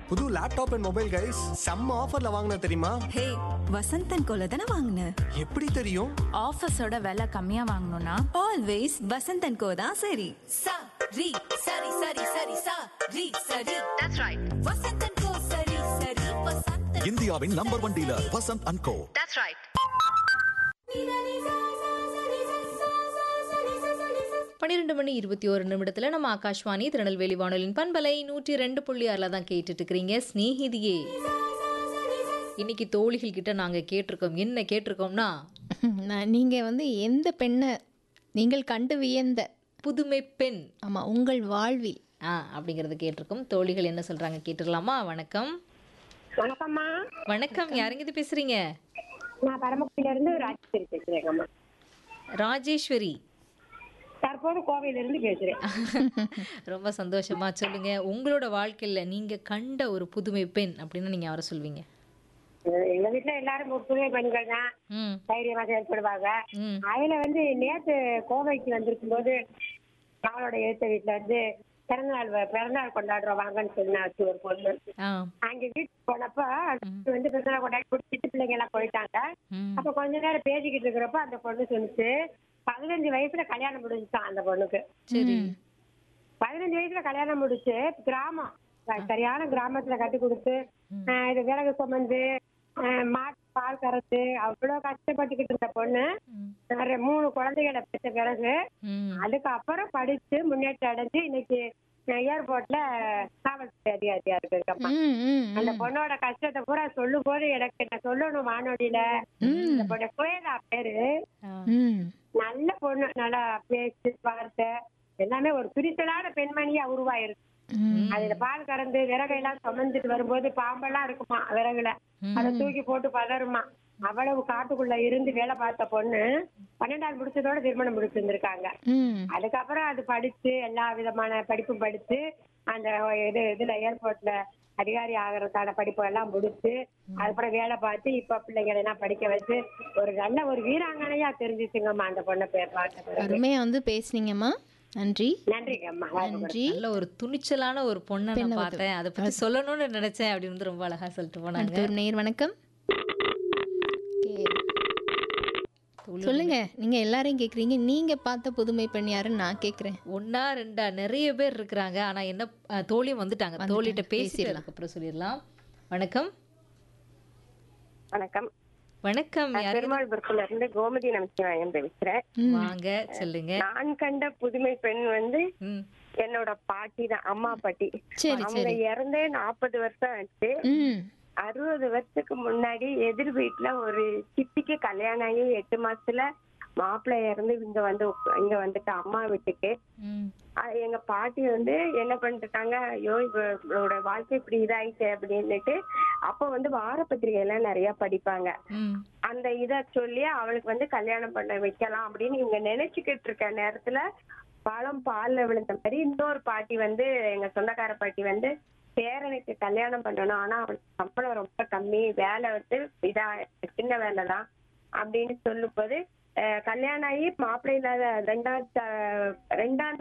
புது laptop and mobile guys செம்ம ஆஃபர்ல வாங்கின தெரியுமா ஹே வசந்தன் கோல தானே வாங்கின எப்படி தெரியும் ஆஃபீஸோட விலை கம்மியா வாங்கணும்னா ஆல்வேஸ் வசந்தன் கோ தான் சரி sa ri sari sari sari sa ri sari that's right vasantan ko sari sari vasantan இந்தியாவின் number one dealer Vasanth and co that's right பன்னிரெண்டு மணி இருபத்தி ஒரு நிமிடத்தில் நம்ம ஆகாஷ்வாணி திருநெல்வேலி வானொலியின் பண்பலை நூற்றி ரெண்டு புள்ளி ஆறில் தான் கேட்டுட்டு இருக்கிறீங்க ஸ்நேகிதியே இன்னைக்கு தோழிகள் கிட்ட நாங்கள் கேட்டிருக்கோம் என்ன கேட்டிருக்கோம்னா நான் நீங்கள் வந்து எந்த பெண்ணை நீங்கள் கண்டு வியந்த புதுமை பெண் ஆமாம் உங்கள் வாழ்வில் ஆ அப்படிங்கறத கேட்டிருக்கோம் தோழிகள் என்ன சொல்றாங்க கேட்டுடலாமா வணக்கம் வணக்கம்மா வணக்கம் யாருங்க இது பேசுறீங்க நான் பரமக்குடியில இருந்து ராஜேஸ்வரி பேசுறேங்கம்மா ராஜேஸ்வரி தற்போது கோவையில இருந்து பேசுறேன் ரொம்ப சந்தோஷமா சொல்லுங்க உங்களோட வாழ்க்கையில நீங்க கண்ட ஒரு புதுமை பெண் அப்படின்னு நீங்க அவரை சொல்வீங்க அஹ் எங்க வீட்டுல எல்லாரும் புதுமை பெண்கள் தான் ம் தைரியமா செயல்படுவாங்க ம் அதுல வந்து நேத்து கோவைக்கு வந்திருக்கும் போது அவளோட எழுத்த வீட்டுல வந்து பிறந்தநாள் வ- பிறந்தநாள் கொண்டாடுறோம் வாங்கன்னு சொன்னாச்சு ஒரு பொண்ணு ஆ அங்க வீட்டுக்கு போனப்ப அது வந்து பிறந்தநாள் கொண்டாடி குடிச்சிட்டு பிள்ளைங்க எல்லாம் போயிட்டாங்க ம் அப்ப கொஞ்ச நேரம் பேசிக்கிட்டு இருக்கிறப்ப அந்த பொண்ணு சொன்னுச்சு பதினஞ்சு வயசுல கல்யாணம் முடிஞ்சுட்டான் அந்த பொண்ணுக்கு சரி பதினஞ்சு வயசுல கல்யாணம் முடிச்சு கிராமம் ச- சரியான கிராமத்துல கட்டி கொடுத்து ஆஹ் இது விறகு சுமந்து ஆஹ் மாட்டு பால் கறந்து அவ்வளவு கஷ்டப்பட்டுக்கிட்டு இருந்த பொண்ணு ஒரு மூணு குழந்தைகளை பெற்ற பிறகு ம் அதுக்கப்புறம் படிச்சு முன்னேற்றம் அடைஞ்சு இன்னைக்கு ஏர்போர்ட்ல காவல்துறை அதிகாரியா இருக்குங்கம்மா ம் ம் அந்த பொண்ணோட கஷ்டத்தை பூரா சொல்லும் போது எனக்கு நான் சொல்லணும் வானொலியில இந்த பொண்ணு சுவேதா பேரு ம் நல்ல பொண்ணு நல்லா பேச்சு வார்த்தை எல்லாமே ஒரு துணிச்சலான பெண்மணியா உருவாயிருக்கு ம். அதுல பால் கறந்து விறகையெல்லாம் சுமந்துட்டு வரும்போது பாம்பெல்லாம் இருக்குமா விறகுல அதை தூக்கி போட்டு பதறுமா அவ்வளவு காட்டுக்குள்ள இருந்து வேலை பார்த்த பொண்ணு பன்னெண்டாவது முடிச்சதோட திருமணம் முடிச்சிருந்திருக்காங்க ம் அதுக்கப்புறம் அது படிச்சு எல்லா விதமான படிப்பும் படிச்சு அந்த இது இதுல ஏர்போர்ட்ல அதிகாரி ஆகிறதுக்கான படிப்பு எல்லாம் முடிச்சு அதுக்கப்புறம் வேலை பார்த்து இப்ப பிள்ளைங்களை எல்லாம் படிக்க வச்சு ஒரு நல்ல ஒரு வீராங்கனையா தெரிஞ்சிச்சுங்கம்மா அந்த பொண்ணை பேர் பார்த்த பிறகு அருமையாக வந்து பேசுனீங்கம்மா நன்றி நன்றிங்கம்மா நன்றி நல்ல ஒரு துணிச்சலான ஒரு பொண்ணை நான் பெண்ணை பார்த்தேன் அதை பத்தி சொல்லணும்னு நினைச்சேன் அப்படின்னு வந்து ரொம்ப அழகா சொல்லிட்டு போனாங்க அடுத்த ஒரு நேர் வணக்கம் Okay. சொல்லுங்க நீங்க எல்லாரையும் கேக்குறீங்க நீங்க பார்த்த புதுமை பெண் யாருன்னு நான் கேக்குறேன் ஒன்னா ரெண்டா நிறைய பேர் இருக்கிறாங்க ஆனா என்ன அஹ், தோழியும் வந்துட்டாங்க வந்துட்டாங்க. தோழிட்ட பேசிட்டு பேசிடலாம். அதுக்கப்புறம் சொல்லிடலாம் வணக்கம் வணக்கம் வணக்கம் நான் யாரு பெருமாள்புரத்துல இருந்து கோமதி நமச்சிவாயம் பேசுறேன் வாங்க சொல்லுங்க நான் கண்ட புதுமை பெண் வந்து ம் என்னோட பாட்டி தான் அம்மா பாட்டி சரி, அவங்க இறந்தே நாற்பது வருஷம் ஆச்சு ம் அறுபது வருஷத்துக்கு முன்னாடி எதிர் வீட்டுல ஒரு சித்திக்கு கல்யாணம் ஆகி எட்டு மாசத்துல மாப்பிள்ளை இறந்து இங்க வந்து உக்க- இங்க வந்துட்டு அம்மா வீட்டுக்கு ம் அஹ் எங்க பாட்டி வந்து என்ன பண்ணிட்டாங்க ஐயோ இவ- இவளோட வாழ்க்கை இப்படி இதாயிடுச்சு அப்படின்னுட்டு அப்ப வந்து வாரப்பத்திரிகை எல்லாம் நிறைய படிப்பாங்க ம் அந்த இத சொல்லி அவளுக்கு வந்து கல்யாணம் பண்ண வைக்கலாம் அப்படின்னு இவங்க நினைச்சுக்கிட்டு இருக்க நேரத்துல பழம் பால்ல விழுந்த மாதிரி இன்னொரு பாட்டி வந்து எங்க சொந்தக்கார பாட்டி வந்து பேரனுக்கு கல்யாணம் பண்ணணும் ஆனா அவளுக்கு சம்பளம் ரொம்ப கம்மி வேலை வந்து இதா சின்ன வேலை தான் அப்படின்னு சொல்லும் போது அஹ் கல்யாணம் ஆகி மாப்பிள்ளை இல்லாத ரெண்டாவது த- ரெண்டாம்